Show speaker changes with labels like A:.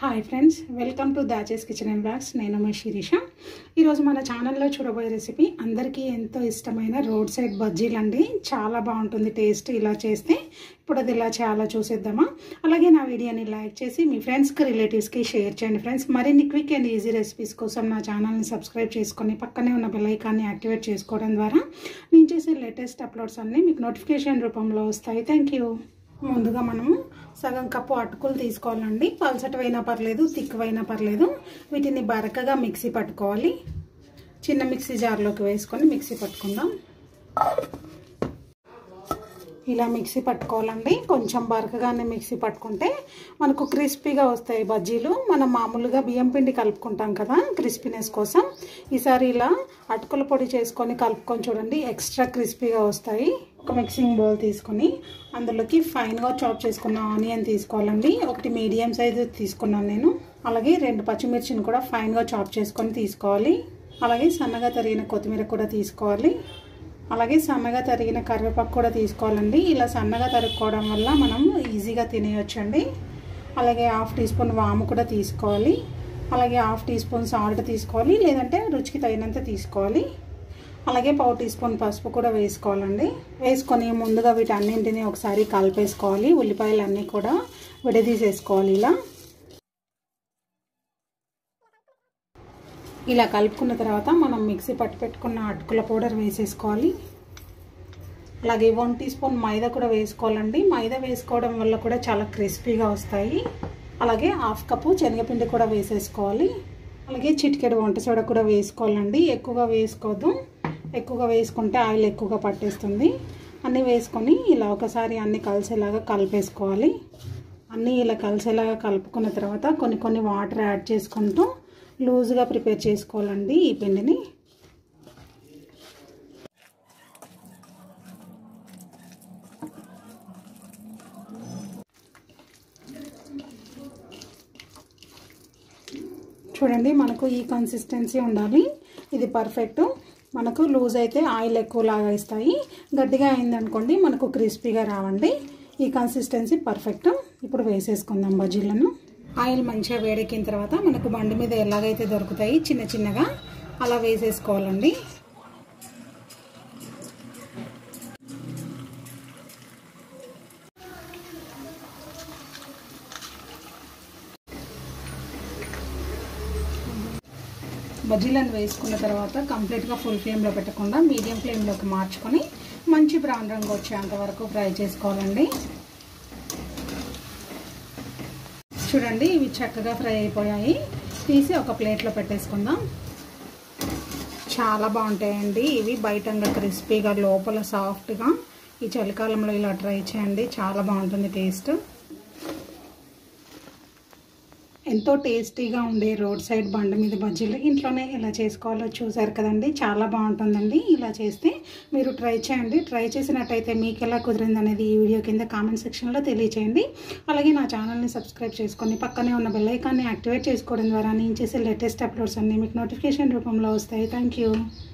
A: hi friends welcome to దాచేస్ kitchen and blogs నేను మీ శిరీష ఈరోజు మన ఛానల్లో చూడబోయే రెసిపీ అందరికీ ఎంతో ఇష్టమైన రోడ్ సైడ్ బజ్జీలు అండి చాలా బాగుంటుంది టేస్ట్ ఇలా చేస్తే ఇప్పుడు అది ఇలా చాలా చూసేద్దామా అలాగే నా వీడియోని లైక్ చేసి మీ ఫ్రెండ్స్కి రిలేటివ్స్కి షేర్ చేయండి ఫ్రెండ్స్ మరిన్ని క్విక్ అండ్ ఈజీ రెసిపీస్ కోసం నా ఛానల్ని సబ్స్క్రైబ్ చేసుకొని పక్కనే ఉన్న బెల్ ఐకాన్ని యాక్టివేట్ చేసుకోవడం ద్వారా నేను చేసే లేటెస్ట్ అప్లోడ్స్ అన్నీ మీకు నోటిఫికేషన్ రూపంలో వస్తాయి థ్యాంక్ యూ ముందుగా మనము సగం కప్పు అటుకులు తీసుకోవాలండి పల్చటివైనా పర్లేదు తిక్కువైనా పర్లేదు వీటిని బరకగా మిక్సీ పట్టుకోవాలి చిన్న మిక్సీ జార్లోకి వేసుకొని మిక్సీ పట్టుకుందాం ఇలా మిక్సీ పట్టుకోవాలండి కొంచెం బరకగానే మిక్సీ పట్టుకుంటే మనకు క్రిస్పీగా వస్తాయి బజ్జీలు మనం మామూలుగా బియ్యం పిండి కలుపుకుంటాం కదా క్రిస్పీనెస్ కోసం ఈసారి ఇలా అటుకుల పొడి చేసుకొని కలుపుకొని చూడండి ఎక్స్ట్రా క్రిస్పీగా వస్తాయి ఒక మిక్సింగ్ బౌల్ తీసుకొని అందులోకి ఫైన్గా చాప్ చేసుకున్న ఆనియన్ తీసుకోవాలండి ఒకటి మీడియం సైజు తీసుకున్నాను నేను అలాగే రెండు పచ్చిమిర్చిని కూడా ఫైన్గా చాప్ చేసుకొని తీసుకోవాలి అలాగే సన్నగా తరిగిన కొత్తిమీర కూడా తీసుకోవాలి అలాగే సన్నగా తరిగిన కరివేపాకు కూడా తీసుకోవాలండి ఇలా సన్నగా తరుక్కోవడం వల్ల మనం ఈజీగా తినేయొచ్చండి అలాగే హాఫ్ టీ స్పూన్ వాము కూడా తీసుకోవాలి అలాగే హాఫ్ టీ స్పూన్ సాల్ట్ తీసుకోవాలి లేదంటే రుచికి తగినంత తీసుకోవాలి అలాగే పావు టీ స్పూన్ పసుపు కూడా వేసుకోవాలండి వేసుకొని ముందుగా వీటన్నింటినీ ఒకసారి కలిపేసుకోవాలి ఉల్లిపాయలు అన్నీ కూడా విడదీసేసుకోవాలి ఇలా ఇలా కలుపుకున్న తర్వాత మనం మిక్సీ పట్టి పెట్టుకున్న అటుకుల పౌడర్ వేసేసుకోవాలి అలాగే వన్ టీ స్పూన్ మైదా కూడా వేసుకోవాలండి మైదా వేసుకోవడం వల్ల కూడా చాలా క్రిస్పీగా వస్తాయి అలాగే హాఫ్ కప్పు శనగపిండి కూడా వేసేసుకోవాలి అలాగే చిటికెడు వంట సోడా కూడా వేసుకోవాలండి ఎక్కువగా వేసుకోవద్దు ఎక్కువగా వేసుకుంటే ఆయిల్ ఎక్కువగా పట్టేస్తుంది అన్నీ వేసుకొని ఇలా ఒకసారి అన్నీ కలిసేలాగా కలిపేసుకోవాలి అన్నీ ఇలా కలిసేలాగా కలుపుకున్న తర్వాత కొన్ని కొన్ని వాటర్ యాడ్ చేసుకుంటూ లూజ్గా ప్రిపేర్ చేసుకోవాలండి ఈ పిండిని చూడండి మనకు ఈ కన్సిస్టెన్సీ ఉండాలి ఇది పర్ఫెక్ట్ మనకు లూజ్ అయితే ఆయిల్ ఎక్కువ లాగా ఇస్తాయి గట్టిగా అయిందనుకోండి మనకు క్రిస్పీగా రావండి ఈ కన్సిస్టెన్సీ పర్ఫెక్ట్ ఇప్పుడు వేసేసుకుందాం బజ్జీలను ఆయిల్ మంచిగా వేడెక్కిన తర్వాత మనకు బండి మీద ఎలాగైతే దొరుకుతాయి చిన్న చిన్నగా అలా వేసేసుకోవాలండి బజ్జీలను వేసుకున్న తర్వాత కంప్లీట్గా ఫుల్ ఫ్లేమ్లో పెట్టకుండా మీడియం ఫ్లేమ్లోకి మార్చుకొని మంచి బ్రౌన్ రంగు వచ్చేంత వరకు ఫ్రై చేసుకోవాలండి చూడండి ఇవి చక్కగా ఫ్రై అయిపోయాయి తీసి ఒక ప్లేట్లో పెట్టేసుకుందాం చాలా బాగుంటాయండి ఇవి బయటంగా క్రిస్పీగా లోపల సాఫ్ట్గా ఈ చలికాలంలో ఇలా ట్రై చేయండి చాలా బాగుంటుంది టేస్ట్ ఎంతో టేస్టీగా ఉండే రోడ్ సైడ్ బండ మీద బజ్జీలు ఇంట్లోనే ఎలా చేసుకోవాలో చూసారు కదండి చాలా బాగుంటుందండి ఇలా చేస్తే మీరు ట్రై చేయండి ట్రై చేసినట్టయితే మీకు ఎలా కుదిరింది అనేది ఈ వీడియో కింద కామెంట్ సెక్షన్లో తెలియచేయండి అలాగే నా ఛానల్ని సబ్స్క్రైబ్ చేసుకొని పక్కనే ఉన్న బెల్ ఐకాన్ని యాక్టివేట్ చేసుకోవడం ద్వారా నేను చేసే లేటెస్ట్ అప్లోడ్స్ అన్నీ మీకు నోటిఫికేషన్ రూపంలో వస్తాయి థ్యాంక్